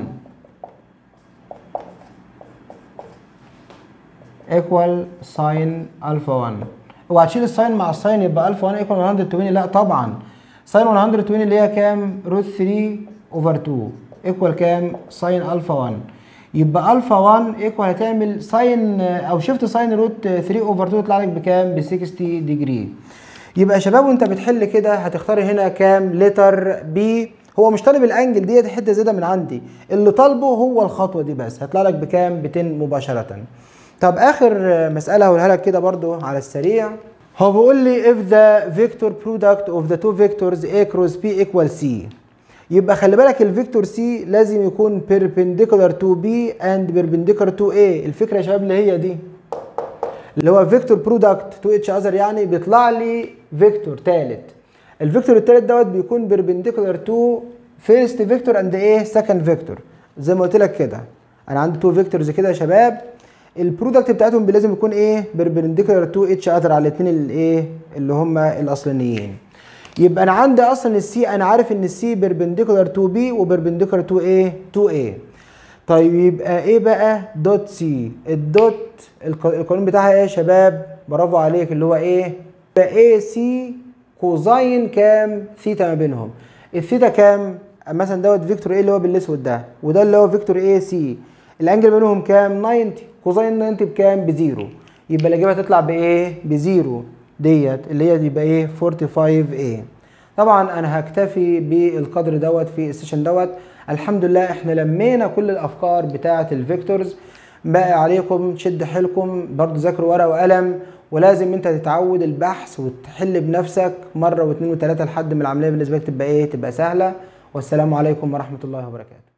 ايكوال ساين الفا 1 اوعى تشيل الساين مع الساين يبقى الفا 1 ايكوال 120 لا طبعا ساين 120 اللي هي كام روت 3 اوفر 2 ايكوال كام ساين الفا 1 يبقى الفا 1 ايكوال هتعمل ساين او شيفت ساين روت 3 اوفر 2 يطلع لك بكام ب 60 ديجري يبقى يا شباب وانت بتحل كده هتختار هنا كام لتر بي هو مش طالب الانجل ديت حته زياده من عندي اللي طالبه هو الخطوه دي بس هيطلع لك بكام ب 10 مباشره طب اخر مساله هقولها لك كده برضو على السريع هو بيقول لي if the vector product of the two vectors a cross b equal c يبقى خلي بالك الفيكتور سي لازم يكون perpendicular to b and perpendicular to a الفكره يا شباب اللي هي دي اللي هو فيكتور برودكت تو اتش اذر يعني بيطلع لي فيكتور ثالث الفيكتور الثالث دوت بيكون بيربنديكولار تو فيرست فيكتور اند ايه سكند فيكتور زي ما قلت لك كده انا عندي تو فيكتورز كده يا شباب البرودكت بتاعتهم لازم يكون ايه بيربنديكولار تو اتش اذر على الاثنين الايه اللي هم الاصليين يبقى انا عندي اصلا السي انا عارف ان السي بيربنديكولار تو بي وبيربنديكولار تو ايه تو ايه طيب يبقى ايه بقى دوت سي الدوت القانون بتاعها ايه يا شباب برافو عليك اللي هو ايه يبقى ايه سي كوزاين كام ثيتا ما بينهم الثيتا كام مثلا دوت فيكتور ايه اللي هو بالاسود ده وده اللي هو فيكتور ايه سي الانجل بينهم كام 90 كوزاين 90 بكام بزيرو يبقى الاجابه هتطلع بايه بزيرو ديت اللي هي يبقى ايه 45 ايه طبعا انا هكتفي بالقدر دوت في السيشن دوت الحمد لله احنا لمينا كل الافكار بتاعه الفيكتورز باقي عليكم تشد حيلكم برضو ذاكروا ورقه وقلم ولازم انت تتعود البحث وتحل بنفسك مره واثنين وثلاثه لحد ما العمليه بالنسبه لك تبقى ايه تبقى سهله والسلام عليكم ورحمه الله وبركاته